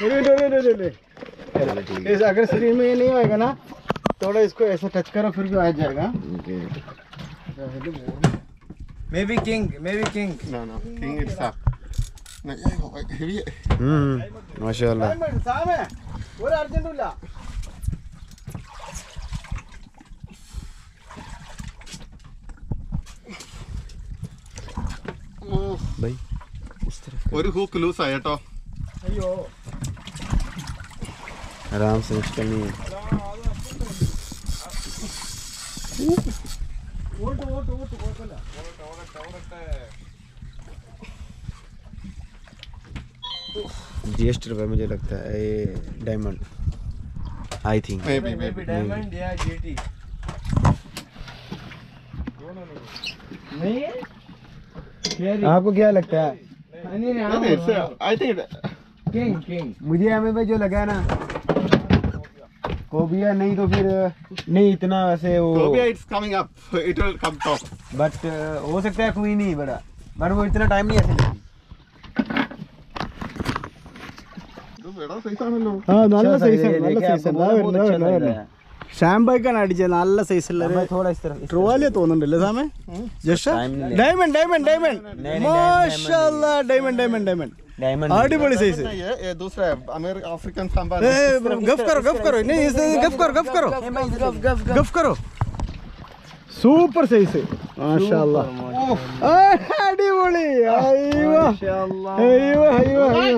एक मिनट एक मिनट, एक मिनट इस- अगर शरीर में ये नहीं आएगा ना थोड़ा इसको ऐसा टच करो फिर भी आ जाएगा maybe king maybe king No, no. King it's up. No, heavy. മാഷാല്ല സാമേ ഒരു അർജന്റും ഇല്ല ബൈ ഒരു ഹൂക്ക് ലൂസ് ആയി കേട്ടോ അയ്യോ आराम से उसका नहीं है ഓട്ട് ഓട്ട് ഓട്ട് കുഴപ്പമില്ല जी एस रुपये मुझे लगता है ये diamond I think maybe maybe diamond या जीटी आपको क्या लगता है ഐ തിങ്ക് किंग किंग मुझे हमें भाई जो लगा ना कोबिया नहीं तो फिर नहीं इतना वैसे वो Cobia it's coming up. It will come top. But हो सकता है कोई नहीं बड़ा बट वो इतना टाइम नहीं ऐसे लेगी ആ നല്ല സൈസ് നല്ല സൈസ് ഷാംബൈക്കാണ് അടിച്ചത് നല്ല സൈസ് ഉള്ളത് ട്രോലിയ തോന്നുന്നുണ്ടല്ലേ സാമേ ജസ്റ്റ് ഡയമണ്ട് ഡയമണ്ട് ഡയമണ്ട് മാഷാല്ലാ ഡയമണ്ട് ഡയമണ്ട് ഡയമണ്ട് डायमंड അടിപൊളി സൈസ് ये ये दूसरा है अमेरिका अफ्रीकन सांबा गफ करो गफ करो नहीं इसे गफ करो गफ करो गफ करो സൂപ്പർ സൈസ് മാഷാല്ലാ ആ, അടിപൊളി അയ്യോ അയ്യോ അയ്യോ അയ്യോ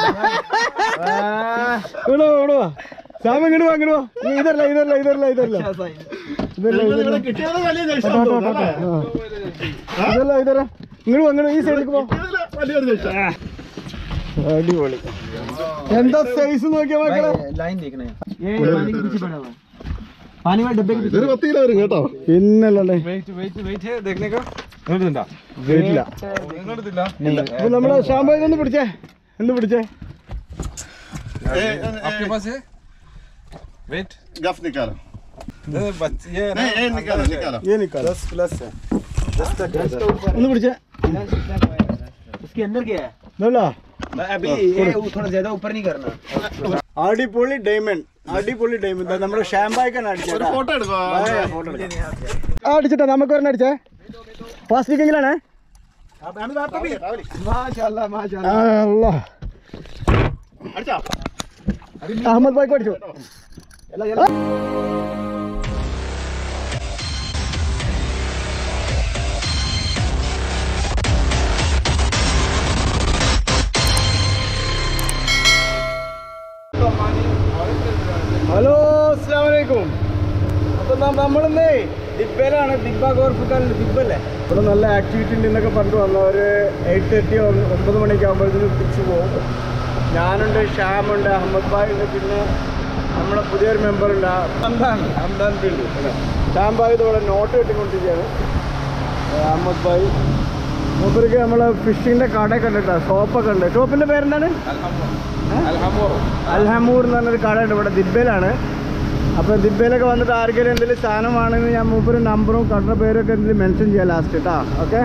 ഇങ്ങോട്ട് വാ, ഇങ്ങോട്ട് വാ സാമ ഇങ്ങോട്ട് വാ ഇങ്ങോട്ട് വാ നീ ഇതല്ല ഇതല്ല ഇതല്ല ഇതല്ല ഇതല്ല ഇതല്ല കിട്ടിയത് വലിയ ഓട്ടോ, ഓട്ടോ, ഓട്ടോ, ഓട്ടോ. ആ. ഇതല്ല ഇതല്ല ഇങ്ങോട്ട് വാ ഇങ്ങോട്ട് ഈ സൈഡിലേക്ക് പോ വലിയൊരു ദേശം അടിപൊളി എന്താ സൈസ് നോക്കിയ മക്കളെ लाइन देखना है ये पानी के पीछे पड़ा हुआ है पानी में डब्बे के ഇതൊരു പത്ത് കിലോ വരും കേട്ടോ പിന്നല്ലേ वेट वेट वेट है देखने का വീട്ടില്ല ഇങ്ങോട്ടില്ല അപ്പൊ നമ്മളെ ഷാമ്പോ ഇതൊന്ന് പിടിച്ചേ എന്ത് പിടിച്ചേ आपके पास है वेट गफ निकालो ये नहीं ये निकालो निकालो ये निकाल दस प्लस है ഒന്ന് പിടിച്ചേ उसके अंदर क्या है നോലാ अभी ये थोड़ा ज्यादा ऊपर नहीं करना അടിപൊളി ഡയമണ്ട് അടിപൊളി ഡയമണ്ട് നമ്മുടെ ഷാമ്പായിക്കാണ് ഒരു അടിച്ചത് ഫോട്ടോ എടുക്കോ ആ അടിച്ചിട്ടാ നമുക്ക് ഒരെണ്ണം അടിച്ചേ ഫാസ്റ്റ് കിക്കിങ്ങിലാണ് അടിച്ചാ അഹമ്മദ് ബായ്ക്ക് അടിച്ചു ഹലോ അസ്സാം വലൈക്കും അപ്പം നമ്മളിന്ന് ദിബയിലാണ് ദിബ ഗോർഫിക്കാൽ ദിബല്ലേ ഇവിടെ നല്ല ആക്ടിവിറ്റി ഉണ്ട് എന്നൊക്കെ പറഞ്ഞിട്ട് വന്ന ഒരു എയ്റ്റ് തേർട്ടി ഒമ്പത് മണിയൊക്കെ ആകുമ്പോഴത്തേനും തിരിച്ചു പോകും ഞാനുണ്ട് ഷ്യാമുണ്ട് അഹമ്മദ് ഭായ് ഉണ്ട് പിന്നെ നമ്മുടെ പുതിയൊരു മെമ്പർ ഉണ്ട് ഹംദാൻ ഹംദാൻ ബിൽഡ് ഷ്യാം ഭായ് ഇതോടെ നോട്ട് കെട്ടിക്കൊണ്ടിരിക്കുകയാണ് ഏ, അഹമ്മദ് ഭായ് മൂപ്പർക്ക് നമ്മളെ ഫിഷിങ്ങിൻ്റെ കടയൊക്കെ ഉണ്ട് കേട്ടോ ഷോപ്പൊക്കെ ഉണ്ട് ഷോപ്പിൻ്റെ പേരെന്താണ് അൽഹമൂർ എന്ന് പറഞ്ഞൊരു കടയുണ്ട് ഇവിടെ ദിബയിലാണ് അപ്പോൾ ദിബയിലൊക്കെ വന്നിട്ട് ആർക്കെങ്കിലും എന്തെങ്കിലും സാധനമാണെങ്കിൽ ഞാൻ മൂപ്പര് നമ്പറും കടയുടെ പേരൊക്കെ എന്തെങ്കിലും മെൻഷൻ ചെയ്യാം ലാസ്റ്റ് കേട്ടോ ഓക്കെ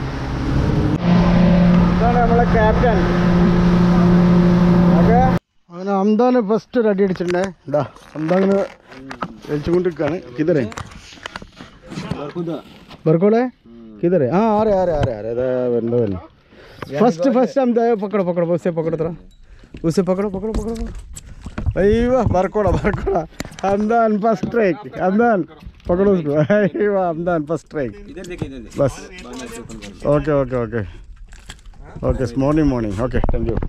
ഇതാണ് നമ്മളെ ക്യാപ്റ്റൻ ഓക്കെ അങ്ങനെ അന്താന് ഫസ്റ്റ് ഒരു അടി അടിച്ചിട്ടുണ്ടേ ഇതാ അന്താങ്ങനെ വലിച്ചുകൊണ്ടിരിക്കുകയാണ് കിതറേ ബർക്കോളെ किधर है हाँ आ रहे आ रहे आ रहे आ रहे इधर बंदा बंदा फर्स्ट फर्स्ट हम जाए पकड़ो पकड़ो उसे पकड़ो थोड़ा उसे पकड़ो पकड़ो पकड़ो पकड़ो अय्यो बरकोड़ा बरकोड़ा हमदान फर्स्ट स्ट्राइक हमदान पकड़ो उसको अय्यो हमदान फर्स्ट स्ट्राइक इधर देखिए इधर देखिए बस okay okay okay okay morning morning okay thank you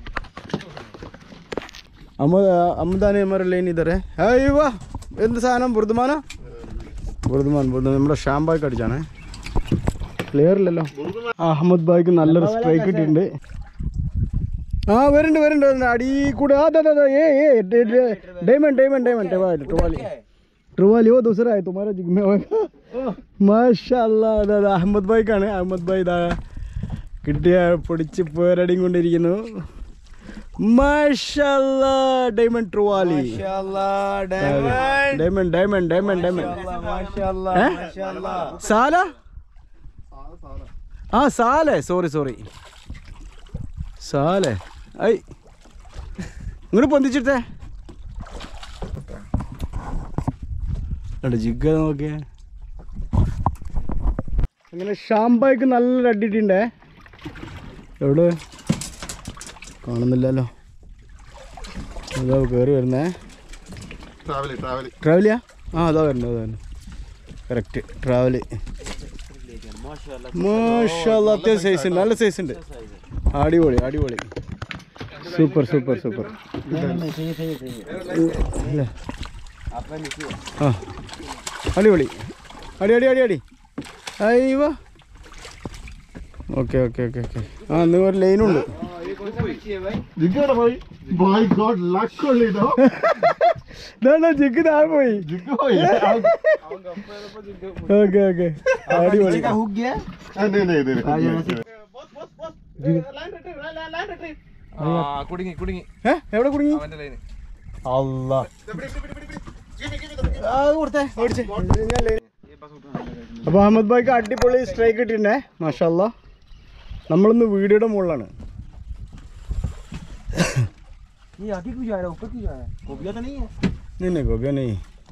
അമ്മ അമ്മദാനി അമ്മയുടെ ലൈൻ ഇതറേ അയ്യോ എന്ത് സാധനം ബുർദുമാനാ ബുർദുമാൻ ബുർദുമാൻ നമ്മുടെ ഷാംബായ്ക്ക് അടിച്ചാണേ ക്ലിയർ ഇല്ലല്ലോ അഹമ്മദ് ബായ്ക്ക് നല്ലൊരു സ്ട്രൈക്ക് കിട്ടിയിട്ടുണ്ട് ആ വരുന്നുണ്ട് വരുന്നുണ്ട് വരുന്നുണ്ട് അടി കൂടെ ആ दादा दादा ये ये डायमंड डायमंड डायमंड ट्रुवाली ट्रुवाली वो दूसरा है तुम्हारा जिग में होगा മാഷാല്ലാ അതാ അഹമ്മദ് ബായ്ക്കാണ് അഹമ്മദ് ബായ് ഇതാ കിട്ടിയ പൊടിച്ച് പേരടിയും കൊണ്ടിരിക്കുന്നു മാഷാല്ലാ ഡയമണ്ട് ട്രുവാലി ഡയമണ്ട് ഡയമണ്ട് ഡയമണ്ട് ഡയമണ്ട് സാല ആ സാലേ സോറി സോറി സാലേ ഐ ഇങ്ങോട്ട് പൊന്തിച്ചിട്ടേ ജിഗ നോക്കിയേ അങ്ങനെ ഷാമ്പായിക്ക് നല്ലൊരു അടിയിട്ടുണ്ടേ എവിടെ കാണുന്നില്ലല്ലോ അതാ കയറി വരുന്നേ ട്രാവലി ട്രാവലി ട്രാവലിയാ ആ അതാ വരുന്നത് അതാ വരുന്നത് കറക്റ്റ് ട്രാവല് മാഷാല്ല അത്യാവശ്യം സൈസ് ഉണ്ട് നല്ല സൈസ് ഉണ്ട് അടിപൊളി അടിപൊളി സൂപ്പർ സൂപ്പർ സൂപ്പർ ഇല്ല. ആ അടിപൊളി അടി അടി അടി അടി അയ്യോ ഓക്കെ ഓക്കെ ഓക്കെ ഓക്കെ ആ ഇന്ന് ഒരു ലൈനുണ്ട് ജിഗ്ഗയുടെ പോയി ബൈ ഗോഡ് ലക്ക് ഉള്ളി ഇതോ ഇതാണോ ജിഗ് താഴെ പോയി ജിഗ്ഗ പോയി ഓക്കെ ഓക്കെ അടിപൊളി नहीं नहीं नहीं ആ കുടുങ്ങി കുടുങ്ങി ഏ എവിടെ കുടുങ്ങി അവന്റെ ലൈന് അല്ല അത് കൊടുത്തേ ഓടിച്ചേ അപ്പൊ അഹമ്മദ് ഭായിക്ക് അടിപൊളി സ്ട്രൈക്ക് കിട്ടിണ്ടേ മാഷല്ല നമ്മളിന്ന് വീഡിയോയുടെ മുകളിലാണ് ये आगे क्यों जा रहा है ऊपर क्यों जा रहा है कोबिया तो नहीं है നിന്നെ ഗോപിയ നീ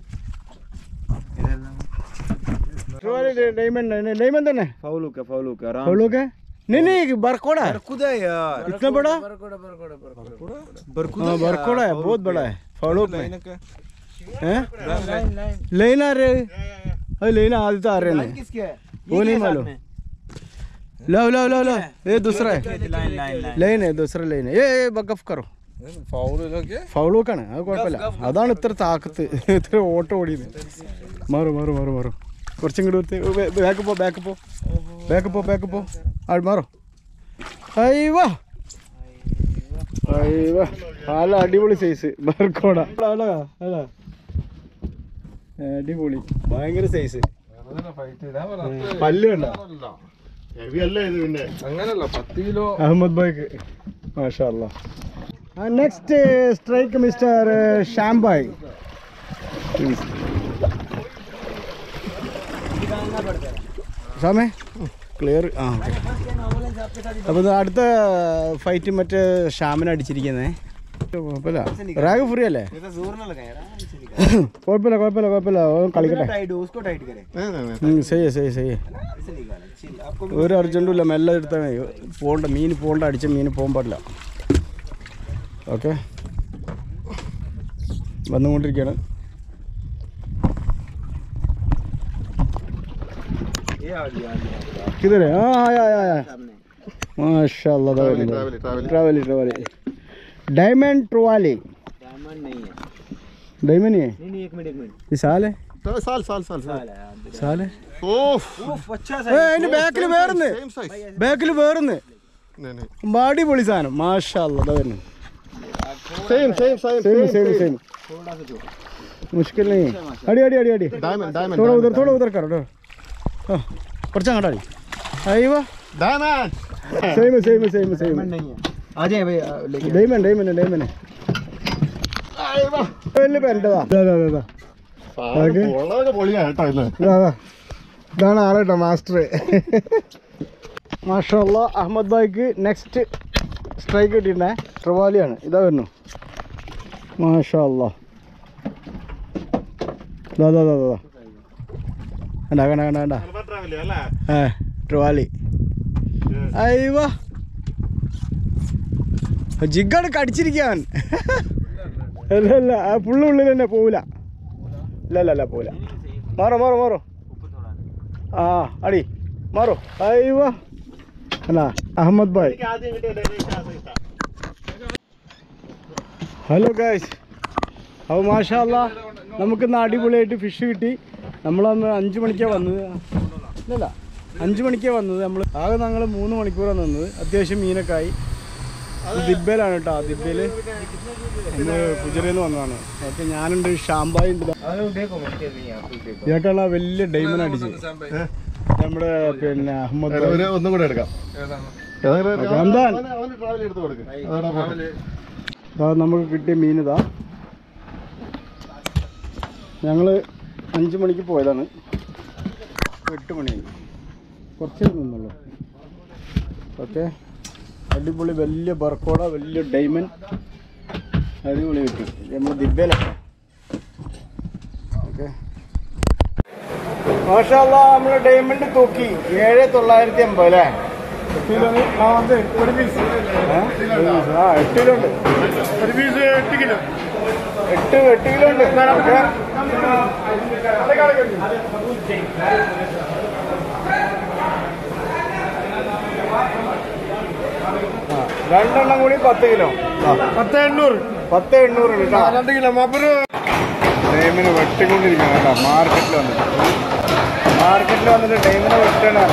डायमंड डायमंड है ना फाउल का फाउल का आराम हम लोग है नहीं नहीं बरकोड़ा है बरकुदा है यार इतना बड़ा बरकुदा हाँ बरकोड़ा है बहुत बड़ा है फॉलो में ലൈനൊക്കെ हैं लाइन लाइन लेन आ रहे अरे लेन आदित्य आ रहे लाइन हैं किसके है वो नहीं मालूम लो लो लो लो ये दूसरा है लाइन लाइन लाइन ലൈൻ ദൂസറ ലൈൻ ഏ ബക്കഫ് കറോ ഫൗളിലൊക്കെ ഫൗൾ നോക്കാണ് അത് കുഴപ്പമില്ല അതാണ് ഇത്ര താക്കത്ത് ഇത്ര ഓട്ടം ഓടിയത് മാറും മാറും മാറും മാറും കുറച്ചും കൂടി കൊടുത്ത് ബാക്ക് പോ ബാക്ക് പോ ബാക്ക് പോ ബാക്ക് പോ ആ മാറോ അയ്യോ അയ്യോ നല്ല അടിപൊളി സൈസ് ബർക്കോട അടിപൊളി ഭയങ്കര സൈസ് ഫൈറ്റ് ഇടാൻ പറ പല്ല് കണ്ട ഹെവി അല്ലേ ഇത് പിന്നെ അങ്ങനല്ല പത്ത് കിലോ അഹമ്മദ് ഭായ്ക്ക് മാഷാ നെക്സ്റ്റ് സ്ട്രൈക്ക് മിസ്റ്റർ ഷാംബായ് സാമേ ക്ലിയർ ആ ഓക്കെ അപ്പോൾ അടുത്ത ഫൈറ്റ് മറ്റേ ഷാമിനെ അടിച്ചിരിക്കുന്നേ കുഴപ്പമില്ല റാഗ് ഫ്രീ അല്ലേ ये तो जोर ना लगाए आराम से निकाल കുഴപ്പമില്ല കുഴപ്പമില്ല കുഴപ്പമില്ല അവൻ കളിക്കട്ടെ टाइट हो उसको टाइट करें नहीं नहीं नहीं ഉം, സഹി സഹി സഹി ऐसे निकालें चिल आपको ഒരു അർജൻറ്റും ഇല്ല മെല്ലെ എടുത്താൽ മതി പോണ്ട മീൻ പോണ്ട അടിച്ച മീൻ പോകാൻ പാടില്ല ഓക്കെ വന്നുകൊണ്ടിരിക്കുകയാണ് ये आ गया आ गया കിതരെ ആ ആയ ആയ ആയ सामने മാഷാ അല്ലാ ദാ വരുന്നു. ട്രാവലി ട്രാവലി ട്രാവലി ട്രാവലി ഡയമണ്ട് ട്രുവാലി डायमंड नहीं है ഡയമണ്ട് है नहीं नहीं एक मिनट एक मिनट ഈ സാലേ സാൽ സാൽ സാൽ സാൽ साल है आप സാലേ ഓഫ് उफ अच्छा ഏ അതിന്റെ ബാക്കിൽ വേറൊന്ന് സെയിം സൈസ് ബാക്കിൽ വേറൊന്ന് नहीं नहीं അടിപൊളി സാധനം മാഷാ അല്ലാ ദാ വരുന്നു same same same same same same थोड़ा सा जो मुश्किल नहीं अड़ी अड़ी अड़ी अड़ी डायमंड डायमंड थोड़ा उधर थोड़ा उधर करो हाँ കുറച്ച് അങ്ങോട്ട് അടി അയ്യോ diamond same same same same नहीं है आ जाए भाई आ, लेके ഡൈമണ്ട് ഡൈമണ്ട് ഡൈമണ്ട് വലിയ പെരണ്ടതാ ഓക്കേ. വളരെ പൊളിയാ കേട്ടോ ഇന്ന് ഇതാണ് ആളേട്ടോ മാസ്റ്റർ മാഷല്ല അഹമ്മദ് ഭായിക്ക് നെക്സ്റ്റ് സ്ട്രൈക്ക് കിട്ടിയിട്ടുണ്ടേ ട്രിവാലിയാണ് ഇതാ വരുന്നു മാഷല്ല ഇതാ ഇതാ ഇതാ ഇതാ കണ്ട കണ്ട കണ്ട കണ്ട ട്രാവലി അല്ലേ ഏ ട്രിവാലി അയ്യോ ജിഗാണ് കടിച്ചിരിക്കാൻ അല്ല അല്ല ആ പുള്ള ഉള്ളിൽ തന്നെ പോവില്ല ഇല്ല ഇല്ല ഇല്ല പോവില്ല മാറോ മാറോ മാറോ ആ അടി മാറോ അയ്യോ അല്ല അഹമ്മദ് ഭായ് ഹലോ ഗായ്സ് അപ്പോൾ മാഷാ അല്ലാ നമുക്കിന്ന് അടിപൊളിയായിട്ട് ഫിഷ് കിട്ടി നമ്മളന്ന് അഞ്ച് മണിക്കാണ് വന്നത് ഇല്ലല്ല അഞ്ച് മണിക്കാണ് വന്നത് നമ്മൾ ആകെ ഞങ്ങൾ മൂന്ന് മണിക്കൂറാണ് നിന്നത് അത്യാവശ്യം മീനൊക്കെ ആയി ഇത് ദിബയിലാണ് കേട്ടോ ദിബയിൽ ഇന്ന് കുജറയിൽ നിന്ന് വന്നതാണ് ഓക്കെ ഞാനുണ്ട് ഷാമ്പായി ഉണ്ട് देखो मुश्किल नहीं है आप देखो ഇയാൾക്കാണ് ആ വലിയ ഡൈമണ്ട് അടിച്ചത് നമ്മുടെ പിന്നെ അഹമ്മദ് ഭായ്. ഒരു ഒന്നും കൂടെ എടുക്കാം ഏതാണ് ഏതെങ്കിലും റംദാൻ. അവന് അവന് ട്രാവലി എടുത്ത് കൊടുക്ക് അതാണ് പോട്ടെ. ഇതാ നമുക്ക് കിട്ടിയ മീൻ ഇതാ ഞങ്ങൾ അഞ്ച് മണിക്ക് പോയതാണ് എട്ട് മണിയായി കുറച്ചേ നിന്നുള്ളൂ ഓക്കെ അടിപൊളി വലിയ ബർക്കോട വലിയ ഡൈമണ്ട് അടിപൊളി കിട്ടി നമ്മൾ ദിബയിലാണ് ഓക്കെ മാഷാല്ല നമ്മള് ഡയമണ്ട് തൂക്കി ഏഴ് തൊള്ളായിരത്തി എൺപത് അല്ലേ ആ അതെ ഒരു പീസ് ആ എട്ട് കിലോ ഉണ്ട് ഒരു പീസ് എട്ട് കിലോ എട്ട് എട്ട് കിലോ ഉണ്ട് ഓക്കെ. ആ, രണ്ടെണ്ണം കൂടി പത്ത് കിലോ ആ, പത്ത് എണ്ണൂറ് പത്ത് എണ്ണൂറ് ഉണ്ട് കേട്ടോ രണ്ട് കിലോ മാപ്പൊരു ഡൈമിന് വെട്ടിക്കൊണ്ടിരിക്കുകയാണ് കേട്ടോ മാർക്കറ്റിൽ വന്നിട്ട് മാർക്കറ്റിൽ വന്നിട്ട് ഡൈമിനെ വെട്ടാണ്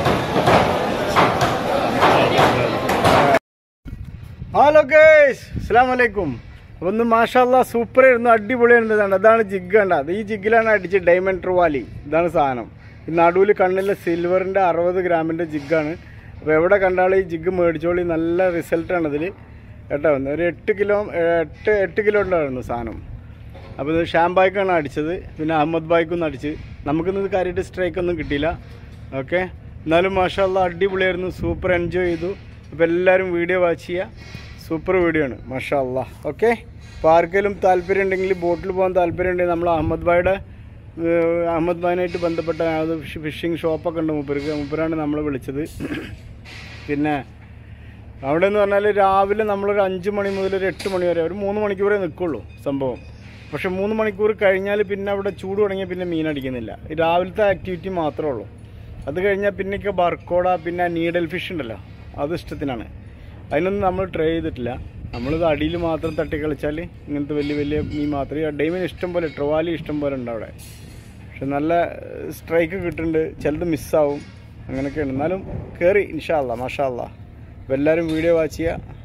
ഹലോ ഗേസ് അസ്സാം വലൈക്കും അപ്പോൾ ഒന്ന് മാഷാല്ല സൂപ്പർ ആയിരുന്നു അടിപൊളിയായിരുന്നു ഇതാണ് അതാണ് ജിഗ് കണ്ട അത് ഈ ജിഗിലാണ് അടിച്ച് ഡയമണ്ട് ട്രുവാലി ഇതാണ് സാധനം ഈ നടുവിൽ കണ്ണിലെ സിൽവറിൻ്റെ അറുപത് ഗ്രാമിൻ്റെ ജിഗാണ് അപ്പോൾ എവിടെ കണ്ടാലും ഈ ജിഗ് മേടിച്ചോളി നല്ല റിസൾട്ടാണ് ഇതിൽ കേട്ടോ ഒരു എട്ട് കിലോ എട്ട് എട്ട് കിലോ ഉണ്ടായിരുന്നു സാധനം അപ്പോൾ ഇത് ഷ്യാം ബായ്ക്കാണ് അടിച്ചത് പിന്നെ അഹമ്മദ് ബായ്ക്കൊന്നും അടിച്ച് നമുക്കിന്ന് കാര്യമായിട്ട് സ്ട്രൈക്ക് ഒന്നും കിട്ടിയില്ല ഓക്കെ എന്നാലും മാഷാല്ല അടിപൊളിയായിരുന്നു സൂപ്പർ എൻജോയ് ചെയ്തു അപ്പോൾ എല്ലാവരും വീഡിയോ വാച്ച് ചെയ്യുക സൂപ്പർ വീഡിയോ ആണ് മാഷാ അല്ലാ ഓക്കെ അപ്പോൾ ആർക്കെങ്കിലും താല്പര്യം ഉണ്ടെങ്കിൽ ബോട്ടിൽ പോകാൻ താല്പര്യം ഉണ്ടെങ്കിൽ നമ്മൾ അഹമ്മദ് ബായുടെ ഏഹ്, അഹമ്മദ് ബായിനായിട്ട് ബന്ധപ്പെട്ട അത് ഫിഷിംഗ് ഷോപ്പൊക്കെ ഉണ്ട് മൂപ്പർക്ക് മൂപ്പരാണ് നമ്മളെ വിളിച്ചത് പിന്നെ അവിടെ എന്ന് പറഞ്ഞാൽ രാവിലെ നമ്മളൊരു അഞ്ച് മണി മുതൽ ഒരു എട്ട് മണി വരെ ഒരു മൂന്ന് മണിക്കൂറേ നിൽക്കുള്ളൂ സംഭവം പക്ഷെ മൂന്ന് മണിക്കൂർ കഴിഞ്ഞാൽ പിന്നെ അവിടെ ചൂട് തുടങ്ങിയാൽ പിന്നെ മീൻ അടിക്കുന്നില്ല ഈ രാവിലത്തെ ആക്ടിവിറ്റി മാത്രമേ ഉള്ളൂ അത് കഴിഞ്ഞാൽ പിന്നെയൊക്കെ ബർക്കോട പിന്നെ നീഡൽ ഫിഷ് ഉണ്ടല്ലോ അത് ഇഷ്ടത്തിനാണ് അതിനൊന്നും നമ്മൾ ട്രൈ ചെയ്തിട്ടില്ല നമ്മളിത് അടിയിൽ മാത്രം തട്ടി കളിച്ചാൽ ഇങ്ങനത്തെ വലിയ വലിയ മീൻ മാത്രമേ ഡൈമിന് ഇഷ്ടം പോലെ ട്രവാലി ഇഷ്ടം പോലെ ഉണ്ട് അവിടെ പക്ഷെ നല്ല സ്ട്രൈക്ക് കിട്ടുന്നുണ്ട് ചിലത് മിസ്സാവും അങ്ങനെയൊക്കെയാണ് എന്നാലും കയറി ഇൻഷാ അല്ലാ മാഷാ അല്ലാ അപ്പോൾ എല്ലാവരും വീഡിയോ വാച്ച് ചെയ്യുക